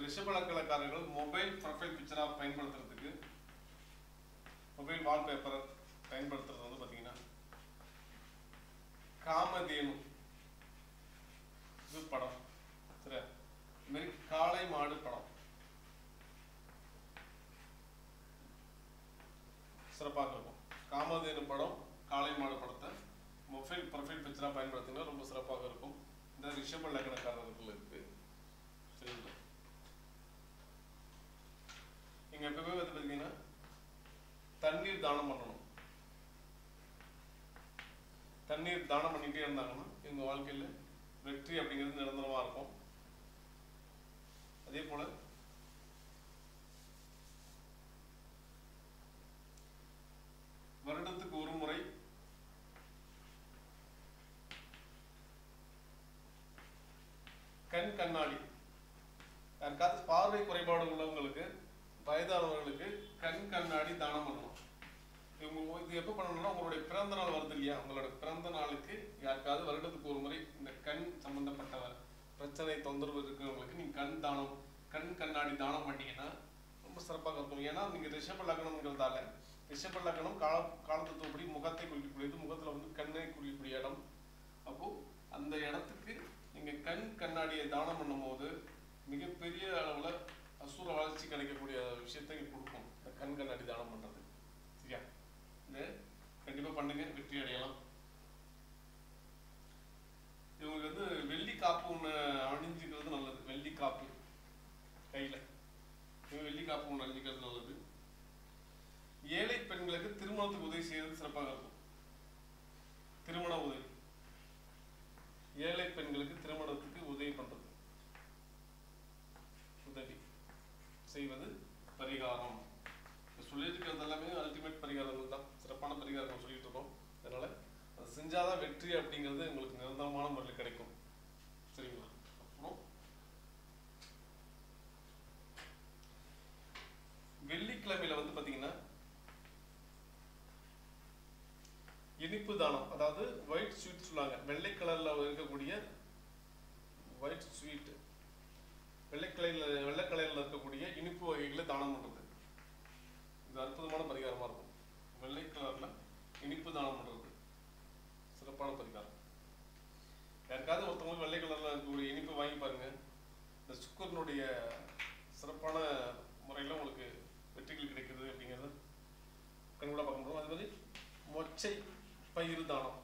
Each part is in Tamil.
ரிஷபலக்கணக்காரர்கள் மொபைல் ப்ரொஃபைல் பிக்சராக பயன்படுத்துறதுக்கு மொபைல் வால்பேப்பர் பயன்படுத்துறது வந்து பார்த்தீங்கன்னா காமதேனு இது படம் சரி இது மாதிரி காளை மாடு படம் சிறப்பாக இருக்கும் காமதேனு படம் காளை மாடு படத்தை மொபைல் ப்ரொஃபைல் பிக்சராக பயன்படுத்தினா ரொம்ப சிறப்பாக இருக்கும் இந்த ரிஷப லக்னக்காரர்களுக்கு சரிங்களா நீங்க எப்பவுமே வந்து பார்த்தீங்கன்னா தண்ணீர் தானம் பண்ணணும் தண்ணீர் தானம் பண்ணிட்டே இருந்தாங்கன்னா இவங்க வாழ்க்கையில வெற்றி அப்படிங்கிறது நிரந்தரமா இருக்கும் அதே போல வருடத்துக்கு ஒரு முறை கண் கண்ணாடி யாருக்காவது பார்வை குறைபாடு உள்ளவங்களுக்கு வயதானவர்களுக்கு கண் கண்ணாடி தானம் பண்ணணும் இவங்க இது எப்போ பண்ணணும்னா உங்களுடைய பிறந்த நாள் வருது இல்லையா உங்களோட பிறந்த நாளுக்கு யாருக்காவது வருடத்துக்கு ஒரு முறை இந்த கண் சம்பந்தப்பட்ட பிரச்சனை தொந்தரவு இருக்கிறவங்களுக்கு நீங்க கண் தானம் கண் கண்ணாடி தானம் பண்ணீங்கன்னா ரொம்ப சிறப்பாக இருக்கும் ஏன்னா நீங்க ரிஷப லக்னம்ங்கிறதால ரிஷப லக்னம் கால காலத்தத்துவப்படி முகத்தை குறிக்கக்கூடியது முகத்துல வந்து கண்ணை குறிக்கக்கூடிய இடம் அப்போ அந்த இடத்துக்கு நீங்க கண் கண்ணாடியை தானம் பண்ணும்போது மிகப்பெரிய அளவுல அசுர வளர்ச்சி கிடைக்கக்கூடிய விஷயத்தை இங்க கொடுக்கும் இந்த கண் கண்ணாடி தானம் பண்றது சரியா இது கண்டிப்பா பண்ணுங்க வெற்றி அடையலாம் இவங்களுக்கு வந்து வெள்ளி காப்பு ஒண்ணு அணிஞ்சுக்கிறது நல்லது வெள்ளி காப்பு கையில இவங்க வெள்ளி காப்பு ஒண்ணு அணிஞ்சுக்கிறது நல்லது ஏழை பெண்களுக்கு திருமணத்துக்கு உதவி செய்யறது சிறப்பாக இருக்கும் திருமண உதவி ஏழை பெண்களுக்கு திருமணத்துக்கு உதவி பண்றது உதவி செய்வது பரிகாரம் இப்ப சொல்லியிருக்கிறது எல்லாமே அல்டிமேட் பரிகாரங்கள் தான் சிறப்பான பரிகாரம் சொல்லிட்டு இருக்கோம் அதனால அது செஞ்சாதான் வெற்றி அப்படிங்கிறது உங்களுக்கு நிரந்தரமான முறையில் கிடைக்கும் சரிங்களா அப்புறம் வெள்ளிக்கிழமையில வந்து பாத்தீங்கன்னா இனிப்பு தானம் அதாவது ஒயிட் ஸ்வீட் சொல்லுவாங்க வெள்ளை கலர்ல இருக்கக்கூடிய ஒயிட் ஸ்வீட் வெள்ளை கலரில் வெள்ளை கலரில் இருக்கக்கூடிய இனிப்பு வகைகளை தானம் பண்றது இது அற்புதமான பரிகாரமா இருக்கும் வெள்ளை கலர்ல இனிப்பு தானம் பண்றது சிறப்பான பரிகாரம் யாருக்காவது ஒருத்தவங்களுக்கு வெள்ளை கலர்ல இருக்கக்கூடிய இனிப்பு வாங்கி பாருங்க இந்த சுக்கரனுடைய சிறப்பான முறையில் உங்களுக்கு வெற்றிகள் கிடைக்குது அப்படிங்கிறது கண்கூட பார்க்க முடியும் அது மாதிரி மொச்சை பயிர் தானம்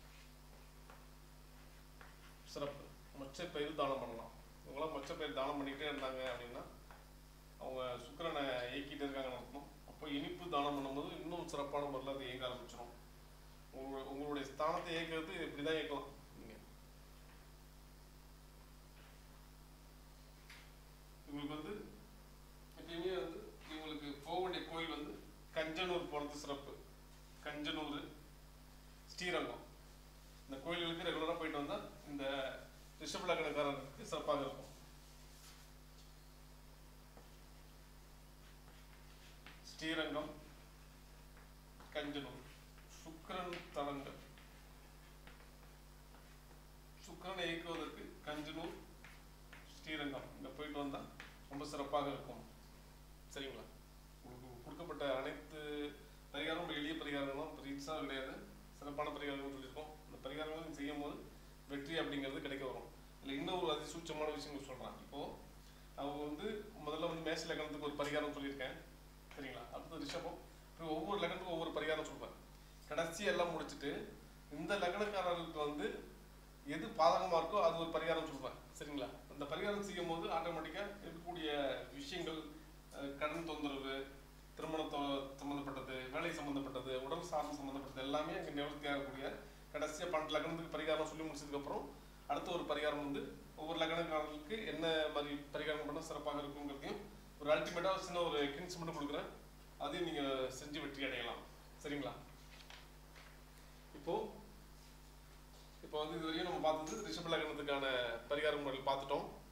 சிறப்பு மொச்சை பயிர் தானம் பண்ணலாம் இவங்களாம் மொச்சை பயிர் தானம் பண்ணிக்கிட்டே இருந்தாங்க அப்படின்னா அவங்க சுக்கிரனை இயக்கிட்டு இருக்காங்கன்னு அர்த்தம் அப்போ இனிப்பு தானம் பண்ணும்போது இன்னும் சிறப்பான முறையில் அது இயங்க ஆரம்பிச்சிடும் உங்களுடைய உங்களுடைய ஸ்தானத்தை இயக்கிறது இப்படி தான் இயக்கலாம் நீங்க இவங்களுக்கு வந்து எப்பயுமே வந்து இவங்களுக்கு போக வேண்டிய கோயில் வந்து கஞ்சனூர் போகிறது சிறப்பு கஞ்சனூர் ஸ்ரீரங்கம் இந்த கோயில்களுக்கு ரெகுலராக போயிட்டு வந்தா இந்த ரிஷபலக்கணக்காரருக்கு சிறப்பாக இருக்கும் ஸ்ரீரங்கம் கஞ்சனூர் சுக்கிரன் தலங்கள் சுக்கிரனை இயக்குவதற்கு கஞ்சனூர் ஸ்ரீரங்கம் இங்க போயிட்டு வந்தா ரொம்ப சிறப்பாக இருக்கும் சரிங்களா உங்களுக்கு கொடுக்கப்பட்ட அனைத்து பரிகாரம் ரொம்ப எளிய பரிகாரங்களும் பெருசாக கிடையாது சிறப்பான பரிகாரங்கள் சொல்லியிருக்கோம் இந்த பரிகாரங்களும் செய்யும் போது வெற்றி அப்படிங்கிறது கிடைக்க வரும் இல்லை இன்னும் ஒரு அதிசூட்சமான விஷயங்கள் சொல்றான் இப்போ அவங்க வந்து முதல்ல வந்து மேஷ லக்னத்துக்கு ஒரு பரிகாரம் சொல்லியிருக்கேன் சரிங்களா அடுத்து ரிஷபம் இப்போ ஒவ்வொரு லக்னத்துக்கும் ஒவ்வொரு பரிகாரம் சொல்றேன் கடைசி எல்லாம் முடிச்சுட்டு இந்த லக்னக்காரர்களுக்கு வந்து எது பாதகமா இருக்கோ அது ஒரு பரிகாரம் சொல்றேன் சரிங்களா அந்த பரிகாரம் செய்யும் போது ஆட்டோமேட்டிக்கா இருக்கக்கூடிய விஷயங்கள் அஹ், கடன் தொந்தரவு திருமணத்தோ சம்மந்தப்பட்டது வேலை சம்மந்தப்பட்டது உடல் சார்ந்து சம்மந்தப்பட்டது எல்லாமே அங்கே நிவர்த்தி ஆகக்கூடிய கடைசியாக பன்னெண்டு லக்னத்துக்கு பரிகாரம் சொல்லி முடிச்சதுக்கு அப்புறம் அடுத்த ஒரு பரிகாரம் வந்து ஒவ்வொரு லக்னக்காரர்களுக்கு என்ன மாதிரி பரிகாரம் பண்ணால் சிறப்பாக இருக்குங்கிறதையும் ஒரு அல்டிமேட்டாக சின்ன ஒரு கின்ஸ் மட்டும் கொடுக்குறேன் அதையும் நீங்கள் செஞ்சு வெற்றி அடையலாம் சரிங்களா இப்போ இப்போ வந்து இதுவரையும் நம்ம பார்த்தது ரிஷப லக்னத்துக்கான பரிகார முறைகள் பார்த்துட்டோம்